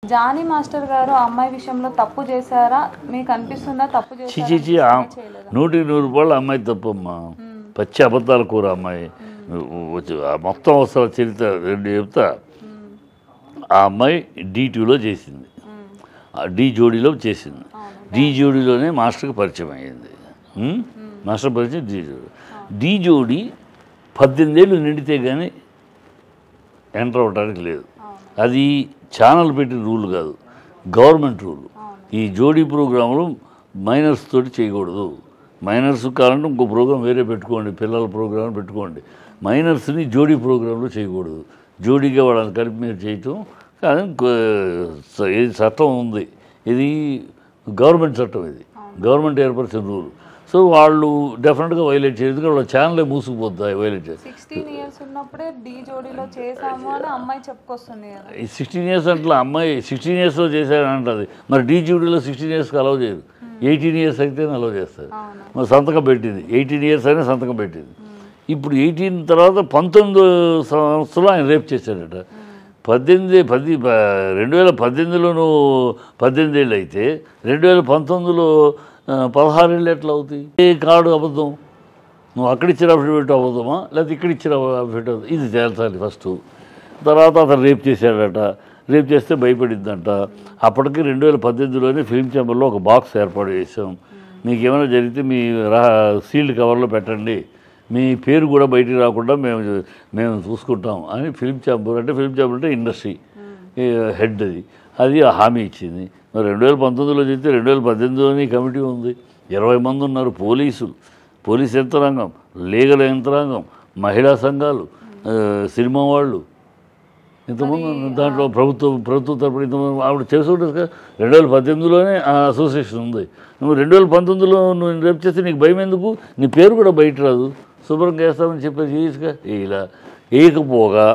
Johnny master గారు ఆ అమ్మాయి విషయంలో తప్పు చేశారా మీకు అనిపిస్తుందా తప్పు చిచి చేశారా చి నూటికి నూరు రూపాయలు అమ్మాయి తప్పమ్మా పచ్చి అబద్ధాల కూర అమ్మాయి వచ్చి- ఆ మొత్తం అవసరాల చరిత్ర రెండు చెప్తా ఆ అమ్మాయి డీ టూలో చేసింది ఆ డీ జోడీలో చేసింది డీ జోడీలోనే మాస్టర్కి పరిచయం అయ్యింది ఉమ్? మాస్టర్ పరిచయం డీ జోడీ డీ జోడీ పద్దెనిమిది ఏళ్ళు నిండితే కానీ ఎంటర్ అవ్వడానికి లేదు అది ఛానల్ పెట్టిన రూల్ కాదు గవర్నమెంట్ రూల్ ఈ జోడీ ప్రోగ్రాములు మైనర్స్ తోటి చేయకూడదు మైనర్స్ కావాలంటే ఇంకో ప్రోగ్రాం వేరే పెట్టుకోండి పిల్లల ప్రోగ్రాం పెట్టుకోండి మైనర్స్ని జోడీ ప్రోగ్రాంలో చేయకూడదు జోడీగా వాళ్ళని కలిపి మీరు చేయటం కానీ ఇంకో స- ఇది చట్టం ఉంది ఇది గవర్నమెంట్ చట్టం ఇది గవర్నమెంట్ ఏర్పరిచిన రూల్ సో వాళ్ళు డెఫినెట్గా వైలేట్ చేయదు ఎందుకంటే వాళ్ళ ఛానలే మూసుకుపోతాయి వైలేట్ చేసి సిక్స్టీన్ ఇయర్స్ ఉన్నప్పుడే డీ జోడీలో చేసాము అని అమ్మాయి చెప్పుకొస్తుంది కదా ఈ సిక్స్టీన్ ఇయర్స్ అంటే అమ్మాయి సిక్స్టీన్ ఇయర్స్లో చేశారని అంటుంది మరి డీ డ్యూటీలో సిక్స్టీన్ ఇయర్స్కి అలౌ చేయరు ఎయిటీన్ ఇయర్స్ అయితే అలౌ చేస్తారు మరి సంతకం పెట్టింది ఎయిటీన్ ఇయర్స్ అయినా సంతకం పెట్టింది ఇప్పుడు ఎయిటీన్ తర్వాత పంతొమ్మిదో సంవత్సరంలో ఆయన రేప్ చేశాడట పద్దెనిమిది పది ప- రెండు వేల పద్దెనిమిదిలో నువ్వు పద్దెనిమిది ఏళ్ళు అయితే రెండు వేల పంతొమ్మిదిలో ఆ, పదహారు ఏళ్ళు ఎట్లా అవుతాయి ఏ కార్డు అబద్ధం నువ్వు అక్కడ ఇచ్చిన అఫిడవిట్ అవ్వదమా లేకపోతే ఇక్కడ ఇచ్చిన అఫిడవిట్ అవుతుంది ఇది తేల్చాలి ఫస్ట్ తర్వాత అతను రేప్ చేశాడట రేప్ చేస్తే భయపడిద్దంట అప్పటికి రెండు వేల పద్దెనిమిదిలోనే ఫిల్మ్ ఛాంబర్లో ఒక బాక్స్ ఏర్పాటు చేసాం మీకు ఏమైనా జరిగితే మీ రా సీల్డ్ కవర్లో పెట్టండి మీ పేరు కూడా బయటికి రాకుండా మేము మేము చూసుకుంటాం అని ఫిల్మ్ ఛాంబర్ అంటే ఫిల్మ్ ఛాంబర్ అంటే ఇండస్ట్రీ హెడ్ అది అది ఆ హామీ ఇచ్చింది మరి రెండు వేల పంతొమ్మిదిలో చెప్తే రెండు వేల పద్దెనిమిదిలోని కమిటీ ఉంది ఇరవై మంది ఉన్నారు పోలీసులు పోలీస్ యంత్రాంగం లీగల్ యంత్రాంగం మహిళా సంఘాలు ఆ, సినిమా వాళ్ళు ఇంతమంది ఉన్నారు. దాంట్లో ప్రభుత్వం ప్రభుత్వం తరపున ఇంతమంది ఆవిడ చేసుకుంటుంది కదా రెండు వేల పద్దెనిమిదిలోనే ఆ అసోసియేషన్ ఉంది నువ్వు రెండు వేల పంతొమ్మిదిలో నువ్వు రేపు చేస్తే నీకు భయం ఎందుకు నీ పేరు కూడా బయట రాదు శుభ్రంగా వేస్తామని చెప్పేసి చేయొచ్చుగా ఇలా వేయకపోగా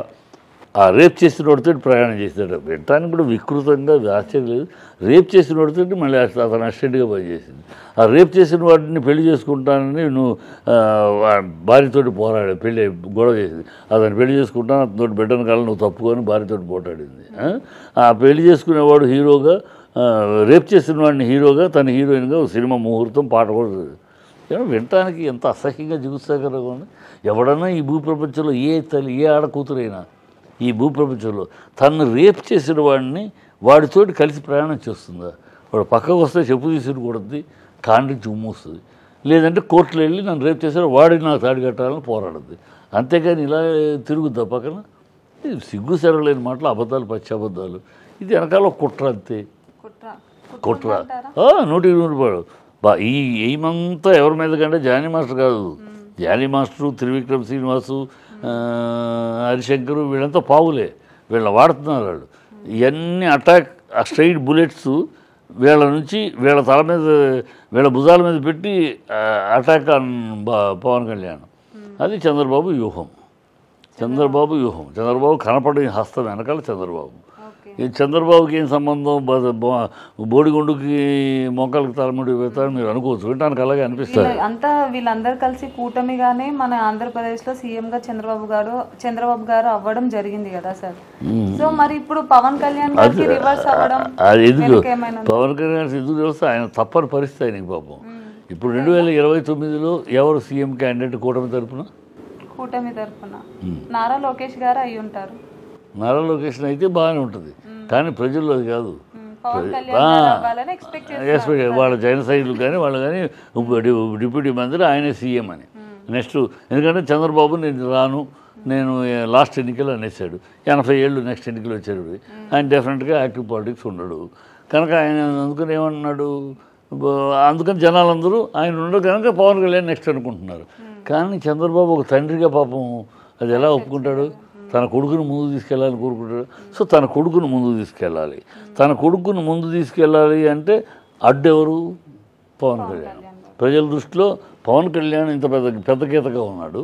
ఆ రేప్ చేసిన వాడితో ప్రయాణం చేస్తాడు వినటానికి కూడా వికృతంగా ఆశ్చర్యం లేదు రేప్ చేసిన వాడితో మళ్ళీ అసలు అతను అసిస్టెంట్గా పనిచేసింది ఆ రేప్ చేసిన వాడిని పెళ్లి చేసుకుంటానని నువ్వు ఆ, వా- భార్యతోటి పోరాడు పెళ్ళి గొడవ చేసింది అతను పెళ్లి చేసుకుంటాను అతనితోటి బిడ్డను కాలం నువ్వు తప్పుకొని భార్యతోటి పోటాడింది ఆ? ఆ పెళ్లి చేసుకునేవాడు హీరోగా ఆ, రేప్ చేసిన వాడిని హీరోగా తన హీరోయిన్గా ఒక సినిమా ముహూర్తం పాట కూడా ఏమో వినటానికి ఎంత అసహ్యంగా జిగుత్సాకరంగా ఉంది ఎవడన్నా ఈ భూప్రపంచంలో ఏ తల్లి ఏ ఆడ కూతురైనా ఈ భూప్రపంచంలో తను రేప్ చేసిన వాడిని వాడితోటి కలిసి ప్రయాణం చేస్తుందా వాడు పక్కకు వస్తే చెప్పు తీసుకుని కొడుద్ది కాండికి ఉమ్మూస్తుంది లేదంటే కోర్టులో వెళ్ళి నన్ను రేప్ చేశారు వాడిని నాకు తాడి కట్టాలని పోరాడుద్ది అంతేగాని ఇలా తిరుగుద్దా పక్కన ఇది సిగ్గు సెరలేని మాటలు అబద్ధాలు పచ్చి అబద్ధాలు ఇది వెనకాల ఒక కుట్ర అంతే కుట్ర కుట్ర అంటారా ఆ, నూటికి నూరు రూపాయలు బా ఈ ఎయిమంతా ఎవరి మీద కంటే జానీ మాస్టర్ కాదు జానీ మాస్టరు త్రివిక్రమ్ శ్రీనివాసు ఆ, హరిశంకరు వీళ్ళంతా పావులే వీళ్ళ వాడుతున్నారు వాళ్ళు ఇవన్నీ అటాక్ ఆ స్ట్రైట్ బుల్లెట్స్ వీళ్ళ నుంచి వీళ్ళ తల మీద వీళ్ళ భుజాల మీద పెట్టి ఆ, అటాక్ ఆన్ బా- పవన్ కళ్యాణ్ అది చంద్రబాబు వ్యూహం చంద్రబాబు వ్యూహం చంద్రబాబు కనపడిన హస్తం వెనకాల చంద్రబాబు ఓకే ఈ చంద్రబాబుకి ఏం సంబంధం బ- బ- బోడిగుండుకి మొక్కలకి తలముడి పెడతారని మీరు అనుకోవచ్చు వినటానికి అలాగే అనిపిస్తుంది వీళ్ళ- అంతా వీళ్ళందరూ కలిసి కూటమిగానే మన ఆంధ్రప్రదేశ్ లో సీఎం గా చంద్రబాబు గారు చంద్రబాబు గారు అవ్వడం జరిగింది కదా సార్ సో మరి ఇప్పుడు పవన్ కళ్యాణ్ గారికి రివర్స్ అవ్వడం అది ఎందుకు వెనక ఏమైనా ఉందా? పవన్ కళ్యాణ్ ఎందుకు తెలుస్తే ఆయన తప్పని పరిస్థితి ఆయనకి పాపం ఇప్పుడు రెండు వేల ఇరవై తొమ్మిదిలో ఎవరు సీఎం క్యాండిడేట్ కూటమి తరపున కూటమి తరఫున నారా లోకేష్ గారు అయి ఉంటారు నారా లొకేషన్ అయితే బాగానే ఉంటుంది కానీ ప్రజల్లో అది కాదు ఉమ్, పవన్ కళ్యాణ్ గారు అవ్వాలని ఎక్స్పెక్ట్ చేస్తారు ఎక్స్పెక్ట్ వాళ్ళ జన సైనికులు కానీ వాళ్ళు కానీ ఇప్పుడు డి- డిప్యూటీ మంత్రి ఆయనే సీఎం అని నెక్స్ట్ ఎందుకంటే చంద్రబాబు నేను రాను నేను లాస్ట్ ఎన్నికలు అనేసాడు ఎనభై ఏళ్ళు నెక్స్ట్ ఎన్నికలు వచ్చాడు ఆయన డెఫినెట్గా యాక్టివ్ పాలిటిక్స్ ఉండడు కనుక ఆయన అందుకని ఏమన్నాడు బ- అందుకని జనాలందరూ ఆయన ఉండడు కనుక పవన్ కళ్యాణ్ నెక్స్ట్ అనుకుంటున్నారు కానీ చంద్రబాబు ఒక తండ్రిగా పాపం అది ఎలా ఒప్పుకుంటాడు తన కొడుకును ముందు తీసుకెళ్ళాలని కోరుకుంటాడు సో తన కొడుకును ముందు తీసుకెళ్ళాలి తన కొడుకును ముందు తీసుకెళ్ళాలి అంటే అడ్డెవరు పవన్ కళ్యాణ్ ప్రజల దృష్టిలో పవన్ కళ్యాణ్ ఇంత పెద్ద పెద్ద గీతగా ఉన్నాడు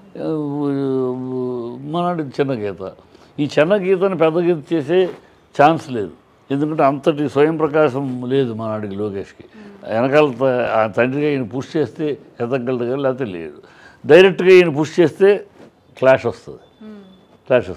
మనది చిన్న గీత ఈ చిన్న గీతని పెద్ద గీత చేసే ఛాన్స్ లేదు ఎందుకంటే అంతటి స్వయం ప్రకాశం లేదు మనాడికి లోకేష్కి వెనకాల త- ఆ తండ్రిగా ఈయన పుష్ చేస్తే ఎదగలదు కానీ లేకపోతే లేదు డైరెక్ట్గా ఈయన పుష్ చేస్తే క్లాష్ వస్తుంది క్లాష్ వస్తుంది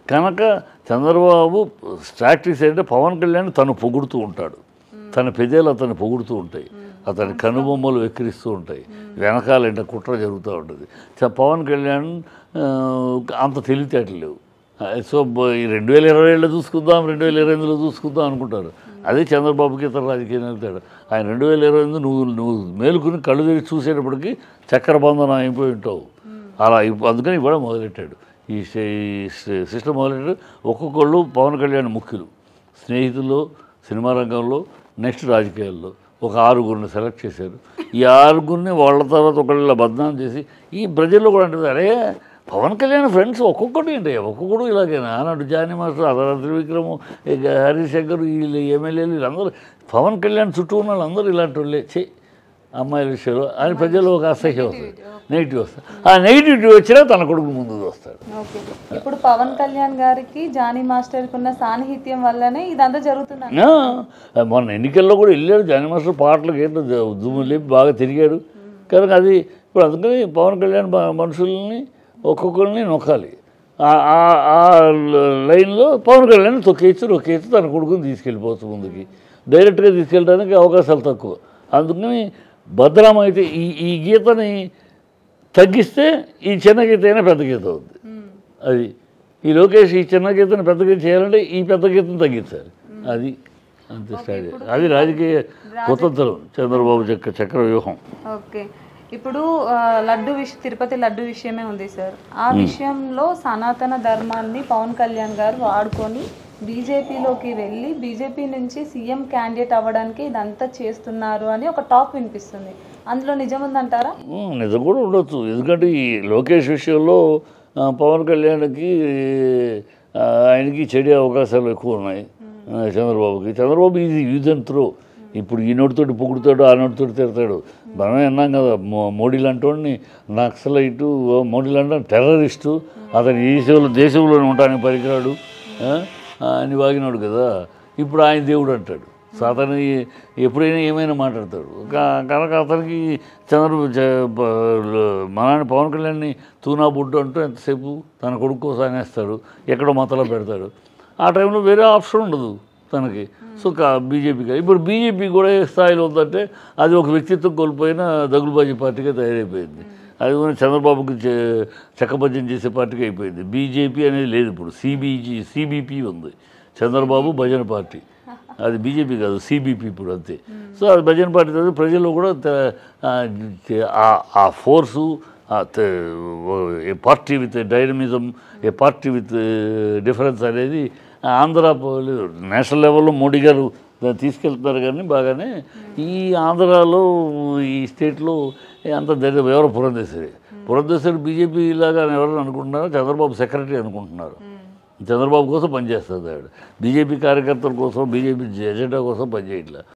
కనుక చంద్రబాబు స్ట్రాటజీస్ అంటే పవన్ కళ్యాణ్ తను పొగుడుతూ ఉంటాడు తన పెదేలు అతన్ని పొగుడుతూ ఉంటాయి అతని కనుబొమ్మలు వెక్కిరిస్తూ ఉంటాయి వెనకాల ఇంట కుట్ర జరుగుతూ ఉంటుంది చ- పవన్ కళ్యాణ్ ఆ, అంత తెలివితేటలు లేవు ఆ, సో బ- ఈ రెండు వేల ఇరవై ఏళ్ళు చూసుకుందాం రెండు వేల ఇరవై ఎనిమిదిలో చూసుకుందాం అనుకుంటారు అదే చంద్రబాబుకి ఇతర రాజకీయం వెళ్తాడు ఆయన రెండు వేల ఇరవై ఎనిమిది నువ్వు నువ్వు మేలుకుని కళ్ళు తెరిచి చూసేటప్పటికి చక్కెర బంధనం అయిపోయి ఉంటావు అలా ఇప్పు- అందుకని ఇవ్వడం మొదలెట్టాడు ఈ సే- ఈ సే- సిస్టమ్ మొదలెట్టాడు ఒక్కొక్కళ్ళు పవన్ కళ్యాణ్ ముఖ్యులు స్నేహితులు సినిమా రంగంలో నెక్స్ట్ రాజకీయాల్లో ఒక ఆరుగురిని సెలెక్ట్ చేశారు ఈ ఆరుగురిని వాళ్ళ తర్వాత ఒకళ్ళ బద్నాం చేసి ఈ ప్రజల్లో కూడా అంటుంది అరే పవన్ కళ్యాణ్ ఫ్రెండ్స్ ఒక్కొక్కటి ఏంటి ఒక్కొక్కడు ఇలాగేనా ఆనాడు జానీ మాస్టర్ అదరాత్రి విక్రము ఇక హరిశంకర్ వీళ్ళు ఎమ్మెల్యేలు వీళ్ళందరూ పవన్ కళ్యాణ్ చుట్టూ ఉన్న వాళ్ళందరూ ఇలాంటి వాళ్ళే చే అమ్మాయిల విషయంలో అని ప్రజల్లో ఒక అసహ్యం వస్తుంది నెగిటివ్ వస్తుంది ఆ నెగిటివిటీ వచ్చినా తన కొడుకు ముందుకు వస్తాడు ఓకే ఇప్పుడు పవన్ కళ్యాణ్ గారికి జానీ మాస్టర్కి ఉన్న సాన్నిహిత్యం వల్లనే ఇదంతా జరుగుతుంది ఆ, మొన్న ఎన్నికల్లో కూడా వెళ్ళాడు జానీ మాస్టర్ పాటలకు ఏంటో దుమ్ము లేపి బాగా తిరిగాడు కనుక అది ఇప్పుడు అందుకని పవన్ కళ్యాణ్ బ- మనుషుల్ని ఒక్కొక్కరిని నొక్కాలి ఆ- ఆ- ఆ లైన్లో పవన్ కళ్యాణ్ తొక్కేచ్చు నొక్కేచ్చు తన కొడుకుని తీసుకెళ్ళిపోవచ్చు ముందుకి డైరెక్ట్గా తీసుకెళ్ళడానికి అవకాశాలు తక్కువ అందుకని భద్రం అయితే ఈ ఈ గీతని తగ్గిస్తే ఈ చిన్న గీత అయినా పెద్ద గీత అవుద్ది అది ఈ లోకేష్ ఈ చిన్న గీతను పెద్ద గీత చేయాలంటే ఈ పెద్ద గీతను తగ్గించాలి అది అంతే స్టార్ట్ అది రాజకీయ కుతంత్రం చంద్రబాబు చక్ర చక్ర వ్యూహం ఓకే ఇప్పుడు ఆ, లడ్డు విష తిరుపతి లడ్డు విషయమే ఉంది సార్ ఆ విషయంలో సనాతన ధర్మాన్ని పవన్ కళ్యాణ్ గారు వాడుకొని బీజేపీలోకి వెళ్ళి బీజేపీ నుంచి సీఎం క్యాండిడేట్ అవ్వడానికి ఇదంతా చేస్తున్నారు అని ఒక టాక్ వినిపిస్తుంది అందులో నిజం ఉందంటారా ఉమ్, నిజం కూడా ఉండొచ్చు ఎందుకంటే ఈ లోకేష్ విషయంలో ఆ, పవన్ కళ్యాణ్కి ఆ, ఆయనకి చెడే అవకాశాలు ఎక్కువ ఉన్నాయి ఆ, చంద్రబాబుకి చంద్రబాబు ఇది యూజ్ అండ్ త్రో ఇప్పుడు ఈ నోటితోటి పొగుడుతాడు ఆ నోటితోటి తిడతాడు మనమే అన్నాం కదా మో- మోడీ లాంటి నక్సలైటు మోడీ లాంటి టెర్రరిస్టు అతను ఈ దేశంలో దేశంలోనే ఉండడానికి పనికిరాడు ఆ, అని వాగినాడు కదా ఇప్పుడు ఆయన దేవుడు అంటాడు సో అతను ఎప్పుడైనా ఏమైనా మాట్లాడతాడు కా- కనుక అతనికి చంద్ర చ- ప- మన పవన్ కళ్యాణ్ని తూనా బుడ్డు అంటూ ఎంతసేపు తన కొడుకు కోసం అనేస్తాడు ఎక్కడో మతలో పెడతాడు ఆ టైంలో వేరే ఆప్షన్ ఉండదు తనకి సో కా బీజేపీకి ఇప్పుడు బీజేపీ కూడా ఏ స్థాయిలో ఉందంటే అది ఒక వ్యక్తిత్వం కోల్పోయిన దగులుబాజీ పార్టీగా తయారైపోయింది అది కూడా చంద్రబాబుకి చె- చక్కభద్యం చేసే పార్టీకి అయిపోయింది బీజేపీ అనేది లేదు ఇప్పుడు సిబిజీ సిబిపి ఉంది చంద్రబాబు భజన పార్టీ అది బీజేపీ కాదు సిబిపి ఇప్పుడు అంతే సో అది భజన పార్టీ తర్వాత ప్రజల్లో కూడా త- ఆ- ఆ- ఆ force a party with dynamism a party with difference అనేది ఆంధ్ర పో- నేషనల్ లెవెల్లో మోడీ గారు దాన్ని తీసుకెళ్తున్నారు కానీ బాగానే ఈ ఆంధ్రాలో ఈ స్టేట్లో అంత దరిద్రం ఎవరో పురంధేశ్వరి పురంధేశ్వరి బీజేపీ లాగా ఎవరు అనుకుంటున్నారో చంద్రబాబు సెక్రటరీ అనుకుంటున్నారు చంద్రబాబు కోసం పనిచేస్తుంది ఆవిడ బీజేపీ కార్యకర్తల కోసం బీజేపీ ఎజెండా కోసం పనిచేయట్లేదు